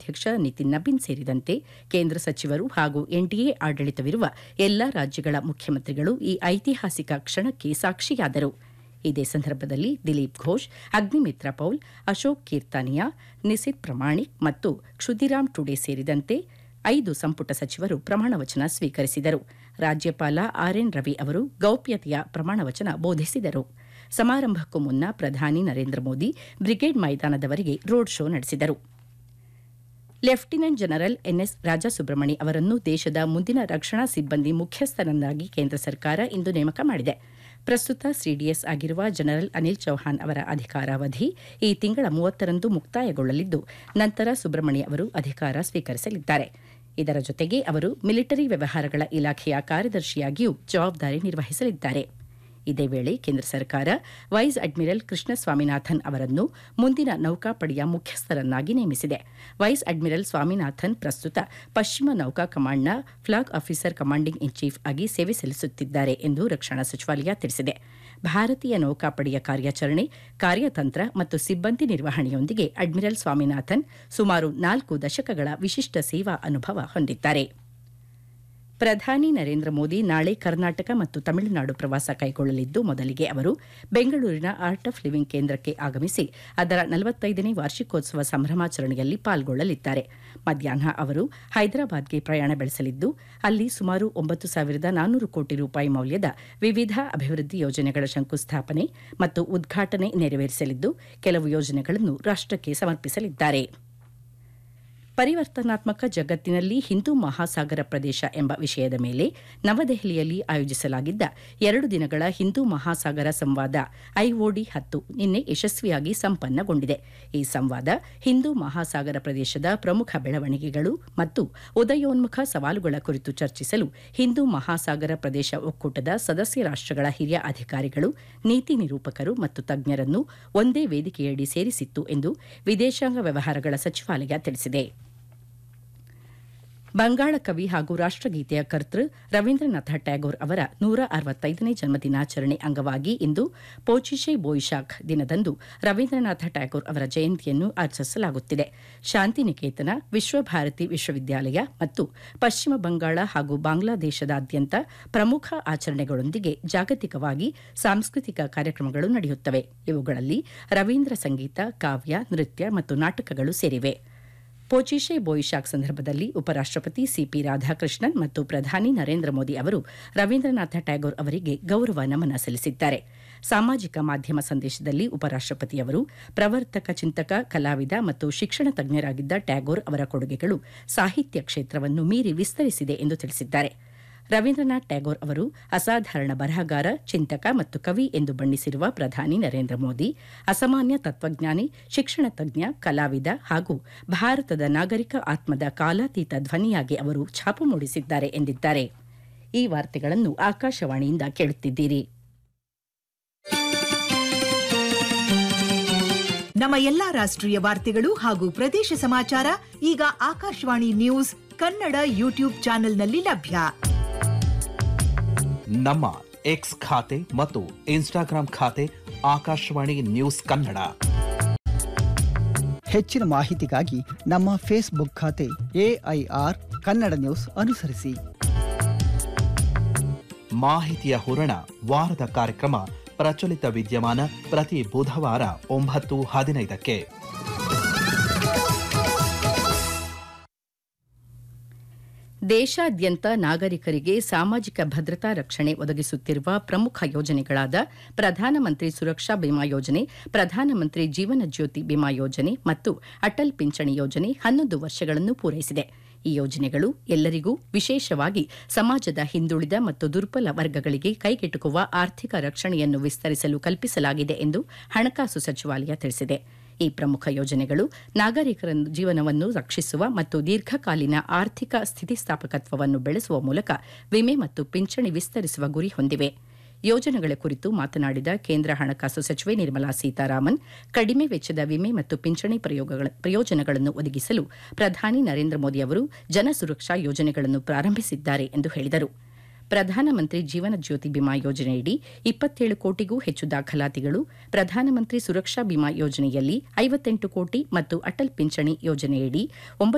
ಅಧ್ಯಕ್ಷ ನಿತಿನ್ ನಬೀನ್ ಸೇರಿದಂತೆ ಕೇಂದ್ರ ಸಚಿವರು ಹಾಗೂ ಎನ್ಡಿಎ ಆಡಳಿತವಿರುವ ಎಲ್ಲಾ ರಾಜ್ಯಗಳ ಮುಖ್ಯಮಂತ್ರಿಗಳು ಈ ಐತಿಹಾಸಿಕ ಕ್ಷಣಕ್ಕೆ ಸಾಕ್ಷಿಯಾದರು ಇದೇ ಸಂದರ್ಭದಲ್ಲಿ ದಿಲೀಪ್ ಘೋಷ್ ಅಗ್ನಿಮಿತ್ರ ಪೌಲ್ ಅಶೋಕ್ ಕೀರ್ತಾನಿಯಾ ನಿಸಿತ್ ಪ್ರಮಾಣಿಕ್ ಮತ್ತು ಕ್ಷುದಿರಾಮ್ ಟುಡೆ ಸೇರಿದಂತೆ ಐದು ಸಂಪುಟ ಸಚಿವರು ಪ್ರಮಾಣವಚನ ಸ್ವೀಕರಿಸಿದರು ರಾಜ್ಯಪಾಲ ಆರ್ಎನ್ ರವಿ ಅವರು ಗೌಪ್ಯತೆಯ ಪ್ರಮಾಣವಚನ ಬೋಧಿಸಿದರು ಸಮಾರಂಭಕ್ಕೂ ಮುನ್ನ ಪ್ರಧಾನಿ Narendra Modi brigade ಮೈದಾನದವರೆಗೆ road show ನಡೆಸಿದರು ಲೆಫ್ಟಿನೆಂಟ್ ಜನರಲ್ ಎನ್ಎಸ್ ರಾಜಾಸುಬ್ರಹ್ಮಣಿ ಅವರನ್ನು ದೇಶದ ಮುಂದಿನ ರಕ್ಷಣಾ ಸಿಬ್ಬಂದಿ ಮುಖ್ಯಸ್ಥರನ್ನಾಗಿ ಕೇಂದ್ರ ಸರ್ಕಾರ ಇಂದು ನೇಮಕ ಮಾಡಿದೆ ಪ್ರಸ್ತುತ ಸಿಡಿಎಸ್ ಆಗಿರುವ ಜನರಲ್ ಅನಿಲ್ ಚೌಹಾಣ್ ಅವರ ಅಧಿಕಾರಾವಧಿ ಈ ತಿಂಗಳ ಮೂವತ್ತರಂದು ಮುಕ್ತಾಯಗೊಳ್ಳಲಿದ್ದು ನಂತರ ಸುಬ್ರಹ್ಮಣಿ ಅವರು ಅಧಿಕಾರ ಸ್ವೀಕರಿಸಲಿದ್ದಾರೆ ಇದರ ಜೊತೆಗೆ ಅವರು ಮಿಲಿಟರಿ ವ್ಯವಹಾರಗಳ ಇಲಾಖೆಯ ಕಾರ್ಯದರ್ಶಿಯಾಗಿಯೂ ಜವಾಬ್ದಾರಿ ನಿರ್ವಹಿಸಲಿದ್ದಾರೆ ಇದೇ ವೇಳೆ ಕೇಂದ್ರ ಸರ್ಕಾರ ವೈಸ್ ಅಡ್ಮಿರಲ್ ಕೃಷ್ಣ ಸ್ವಾಮಿನಾಥನ್ ಅವರನ್ನು ಮುಂದಿನ ನೌಕಾಪಡೆಯ ಮುಖ್ಯಸ್ಥರನ್ನಾಗಿ ನೇಮಿಸಿದೆ ವೈಸ್ ಅಡ್ಮಿರಲ್ ಸ್ವಾಮಿನಾಥನ್ ಪ್ರಸ್ತುತ ಪಶ್ಚಿಮ ನೌಕಾ ಕಮಾಂಡ್ನ flag officer commanding in chief ಆಗಿ ಸೇವೆ ಸಲ್ಲಿಸುತ್ತಿದ್ದಾರೆ ಎಂದು ರಕ್ಷಣಾ ಸಚಿವಾಲಯ ತಿಳಿಸಿದೆ ಭಾರತೀಯ ನೌಕಾಪಡೆಯ ಕಾರ್ಯಾಚರಣೆ ಕಾರ್ಯತಂತ್ರ ಮತ್ತು ಸಿಬ್ಬಂದಿ ನಿರ್ವಹಣೆಯೊಂದಿಗೆ ಅಡ್ಮಿರಲ್ ಸ್ವಾಮಿನಾಥನ್ ಸುಮಾರು ನಾಲ್ಕು ದಶಕಗಳ ವಿಶಿಷ್ಟ ಸೇವಾ ಅನುಭವ ಹೊಂದಿದ್ದಾರೆ ಪ್ರಧಾನಿ ನರೇಂದ್ರ ಮೋದಿ ನಾಳೆ ಕರ್ನಾಟಕ ಮತ್ತು ತಮಿಳುನಾಡು ಪ್ರವಾಸ ಕೈಗೊಳ್ಳಲಿದ್ದು ಮೊದಲಿಗೆ ಅವರು ಬೆಂಗಳೂರಿನ ಆರ್ಟ್ ಆಫ್ ಲಿವಿಂಗ್ ಕೇಂದ್ರಕ್ಕೆ ಆಗಮಿಸಿ ಅದರ ನಲವತ್ತೈದನೇ ವಾರ್ಷಿಕೋತ್ಸವ ಸಂಭ್ರಮಾಚರಣೆಯಲ್ಲಿ ಪಾಲ್ಗೊಳ್ಳಲಿದ್ದಾರೆ ಮಧ್ಯಾಹ್ನ ಅವರು ಹೈದರಾಬಾದ್ಗೆ ಪ್ರಯಾಣ ಬೆಳೆಸಲಿದ್ದು ಅಲ್ಲಿ ಸುಮಾರು ಒಂಬತ್ತು ಸಾವಿರದ ನಾನ್ನೂರು ಕೋಟಿ ರೂಪಾಯಿ ಮೌಲ್ಯದ ವಿವಿಧ ಅಭಿವೃದ್ಧಿ ಯೋಜನೆಗಳ ಶಂಕುಸ್ಥಾಪನೆ ಮತ್ತು ಉದ್ಘಾಟನೆ ನೆರವೇರಿಸಲಿದ್ದು ಕೆಲವು ಯೋಜನೆಗಳನ್ನು ರಾಷ್ಟಕ್ಕೆ ಸಮರ್ಪಿಸಲಿದ್ದಾರೆ ಪರಿವರ್ತನಾತ್ಮಕ ಜಗತ್ತಿನಲ್ಲಿ ಹಿಂದೂ ಮಹಾಸಾಗರ ಪ್ರದೇಶ ಎಂಬ ವಿಷಯದ ಮೇಲೆ ನವದೆಹಲಿಯಲ್ಲಿ ಆಯೋಜಿಸಲಾಗಿದ್ದ ಎರಡು ದಿನಗಳ ಹಿಂದೂ ಮಹಾಸಾಗರ ಸಂವಾದ ಐಒಡಿ ಹತ್ತು ನಿನ್ನೆ ಯಶಸ್ವಿಯಾಗಿ ಸಂಪನ್ನಗೊಂಡಿದೆ ಈ ಸಂವಾದ ಹಿಂದೂ ಮಹಾಸಾಗರ ಪ್ರದೇಶದ ಪ್ರಮುಖ ಬೆಳವಣಿಗೆಗಳು ಮತ್ತು ಉದಯೋನ್ಮುಖ ಸವಾಲುಗಳ ಕುರಿತು ಚರ್ಚಿಸಲು ಹಿಂದೂ ಮಹಾಸಾಗರ ಪ್ರದೇಶ ಒಕ್ಕೂಟದ ಸದಸ್ಯ ರಾಷ್ಟಗಳ ಹಿರಿಯ ಅಧಿಕಾರಿಗಳು ನೀತಿ ನಿರೂಪಕರು ಮತ್ತು ತಜ್ಞರನ್ನು ಒಂದೇ ವೇದಿಕೆಯಡಿ ಸೇರಿಸಿತ್ತು ಎಂದು ವಿದೇಶಾಂಗ ವ್ಯವಹಾರಗಳ ಸಚಿವಾಲಯ ತಿಳಿಸಿದೆ ಬಂಗಾಳ ಕವಿ ಹಾಗೂ ರಾಷ್ಟಗೀತೆಯ ಕರ್ತೃ ರವೀಂದ್ರನಾಥ ಟ್ಯಾಗೋರ್ ಅವರ ನೂರ ಅರವತ್ತೈದನೇ ಜನ್ಮದಿನಾಚರಣೆ ಅಂಗವಾಗಿ ಇಂದು ಪೋಚಿಶೆ ಬೋಯಿಶಾಖ್ ದಿನದಂದು ರವೀಂದ್ರನಾಥ ಟ್ಯಾಗೋರ್ ಅವರ ಜಯಂತಿಯನ್ನು ಆಚರಿಸಲಾಗುತ್ತಿದೆ ಶಾಂತಿನಿಕೇತನ ವಿಶ್ವಭಾರತಿ ವಿಶ್ವವಿದ್ಯಾಲಯ ಮತ್ತು ಪಶ್ಚಿಮ ಬಂಗಾಳ ಹಾಗೂ ಬಾಂಗ್ಲಾದೇಶದಾದ್ಯಂತ ಪ್ರಮುಖ ಆಚರಣೆಗಳೊಂದಿಗೆ ಜಾಗತಿಕವಾಗಿ ಸಾಂಸ್ಕೃತಿಕ ಕಾರ್ಯಕ್ರಮಗಳು ನಡೆಯುತ್ತವೆ ಇವುಗಳಲ್ಲಿ ರವೀಂದ್ರ ಸಂಗೀತ ಕಾವ್ಯ ನೃತ್ಯ ಮತ್ತು ನಾಟಕಗಳು ಸೇರಿವೆ ಪೋಚಿಶೆ ಬೋಯಿಶಾಕ್ ಸಂದರ್ಭದಲ್ಲಿ ಉಪರಾಷ್ಟಪತಿ ಸಿಪಿ ರಾಧಾಕೃಷ್ಣನ್ ಮತ್ತು ಪ್ರಧಾನಿ ನರೇಂದ್ರ ಮೋದಿ ಅವರು ರವೀಂದ್ರನಾಥ ಟ್ಯಾಗೋರ್ ಅವರಿಗೆ ಗೌರವ ನಮನ ಸಲ್ಲಿಸಿದ್ದಾರೆ ಸಾಮಾಜಿಕ ಮಾಧ್ಯಮ ಸಂದೇಶದಲ್ಲಿ ಉಪರಾಷ್ಟಪತಿಯವರು ಪ್ರವರ್ತಕ ಚಿಂತಕ ಕಲಾವಿದ ಮತ್ತು ಶಿಕ್ಷಣ ತಜ್ಞರಾಗಿದ್ದ ಟ್ಯಾಗೋರ್ ಅವರ ಕೊಡುಗೆಗಳು ಸಾಹಿತ್ಯ ಕ್ಷೇತ್ರವನ್ನು ಮೀರಿ ವಿಸ್ತರಿಸಿದೆ ಎಂದು ತಿಳಿಸಿದ್ದಾರೆ ರವೀಂದ್ರನಾಥ್ ಟ್ಯಾಗೋರ್ ಅವರು ಅಸಾಧಾರಣ ಬರಹಗಾರ ಚಿಂತಕ ಮತ್ತು ಕವಿ ಎಂದು ಬಣ್ಣಿಸಿರುವ ಪ್ರಧಾನಿ ನರೇಂದ್ರ ಮೋದಿ ಅಸಾಮಾನ್ಯ ತತ್ವಜ್ಞಾನಿ ಶಿಕ್ಷಣ ತಜ್ಞ ಕಲಾವಿದ ಹಾಗೂ ಭಾರತದ ನಾಗರಿಕ ಆತ್ಮದ ಕಾಲಾತೀತ ಧ್ವನಿಯಾಗಿ ಅವರು ಛಾಪು ಮೂಡಿಸಿದ್ದಾರೆ ಎಂದಿದ್ದಾರೆ ಈ ವಾರ್ತೆಗಳನ್ನು ಆಕಾಶವಾಣಿಯಿಂದ ಕೇಳುತ್ತಿದ್ದೀರಿ ನಮ್ಮ ಎಲ್ಲಾ ರಾಷ್ಟ್ರೀಯ ವಾರ್ತೆಗಳು ಹಾಗೂ ಪ್ರದೇಶ ಸಮಾಚಾರ ಈಗ ಆಕಾಶವಾಣಿ ನ್ಯೂಸ್ ಕನ್ನಡ ಯೂಟ್ಯೂಬ್ ಚಾನೆಲ್ನಲ್ಲಿ ಲಭ್ಯ ನಮ್ಮ ಎಕ್ಸ್ ಖಾತೆ ಮತ್ತು ಇನ್ಸ್ಟಾಗ್ರಾಂ ಖಾತೆ ಆಕಾಶವಾಣಿ ನ್ಯೂಸ್ ಕನ್ನಡ ಹೆಚ್ಚಿನ ಮಾಹಿತಿಗಾಗಿ ನಮ್ಮ ಫೇಸ್ಬುಕ್ ಖಾತೆ ಎಐಆರ್ ಕನ್ನಡ ನ್ಯೂಸ್ ಅನುಸರಿಸಿ ಮಾಹಿತಿಯ ಹೂರಣ ವಾರದ ಕಾರ್ಯಕ್ರಮ ಪ್ರಚಲಿತ ವಿದ್ಯಮಾನ ಪ್ರತಿ ಬುಧವಾರ ಒಂಬತ್ತು ಹದಿನೈದಕ್ಕೆ ದೇಶಾದ್ಯಂತ ನಾಗರಿಕರಿಗೆ ಸಾಮಾಜಿಕ ಭದ್ರತಾ ರಕ್ಷಣೆ ಒದಗಿಸುತ್ತಿರುವ ಪ್ರಮುಖ ಯೋಜನೆಗಳಾದ ಪ್ರಧಾನಮಂತ್ರಿ ಸುರಕ್ಷಾ ಬಿಮಾ ಯೋಜನೆ ಪ್ರಧಾನಮಂತ್ರಿ ಜೀವನ ಜ್ಯೋತಿ ಬಿಮಾ ಯೋಜನೆ ಮತ್ತು ಅಟಲ್ ಪಿಂಚಣಿ ಯೋಜನೆ ಹನ್ನೊಂದು ವರ್ಷಗಳನ್ನು ಪೂರೈಸಿದೆ ಈ ಯೋಜನೆಗಳು ಎಲ್ಲರಿಗೂ ವಿಶೇಷವಾಗಿ ಸಮಾಜದ ಹಿಂದುಳಿದ ಮತ್ತು ದುರ್ಬಲ ವರ್ಗಗಳಿಗೆ ಕೈಗೆಟುಕುವ ಆರ್ಥಿಕ ರಕ್ಷಣೆಯನ್ನು ವಿಸ್ತರಿಸಲು ಕಲ್ಪಿಸಲಾಗಿದೆ ಎಂದು ಹಣಕಾಸು ಸಚಿವಾಲಯ ತಿಳಿಸಿದೆ ಈ ಪ್ರಮುಖ ಯೋಜನೆಗಳು ನಾಗರಿಕರ ಜೀವನವನ್ನು ರಕ್ಷಿಸುವ ಮತ್ತು ದೀರ್ಘಕಾಲೀನ ಆರ್ಥಿಕ ಸ್ಥಿತಿಸ್ಥಾಪಕತ್ವವನ್ನು ಬೆಳೆಸುವ ಮೂಲಕ ವಿಮೆ ಮತ್ತು ಪಿಂಚಣಿ ವಿಸ್ತರಿಸುವ ಗುರಿ ಹೊಂದಿವೆ ಯೋಜನೆಗಳ ಕುರಿತು ಮಾತನಾಡಿದ ಕೇಂದ್ರ ಹಣಕಾಸು ಸಚಿವೆ ನಿರ್ಮಲಾ ಸೀತಾರಾಮನ್ ಕಡಿಮೆ ವೆಚ್ಚದ ವಿಮೆ ಮತ್ತು ಪಿಂಚಣಿ ಪ್ರಯೋಗಗಳ ಪ್ರಯೋಜನಗಳನ್ನು ಒದಗಿಸಲು ಪ್ರಧಾನಿ ನರೇಂದ್ರ ಮೋದಿ ಅವರು ಜನಸುರಕ್ಷಾ ಯೋಜನೆಗಳನ್ನು ಪ್ರಾರಂಭಿಸಿದ್ದಾರೆ ಎಂದು ಹೇಳಿದರು ಪ್ರಧಾನಮಂತ್ರಿ ಜೀವನ ಜ್ಯೋತಿ ಬಿಮಾ ಯೋಜನೆಯಡಿ ಇಪ್ಪತ್ತೇಳು ಕೋಟಿಗೂ ಹೆಚ್ಚು ದಾಖಲಾತಿಗಳು ಪ್ರಧಾನಮಂತ್ರಿ ಸುರಕ್ಷಾ ಬಿಮಾ ಯೋಜನೆಯಲ್ಲಿ ಐವತ್ತೆಂಟು ಕೋಟಿ ಮತ್ತು ಅಟಲ್ ಪಿಂಚಣಿ ಯೋಜನೆಯಡಿ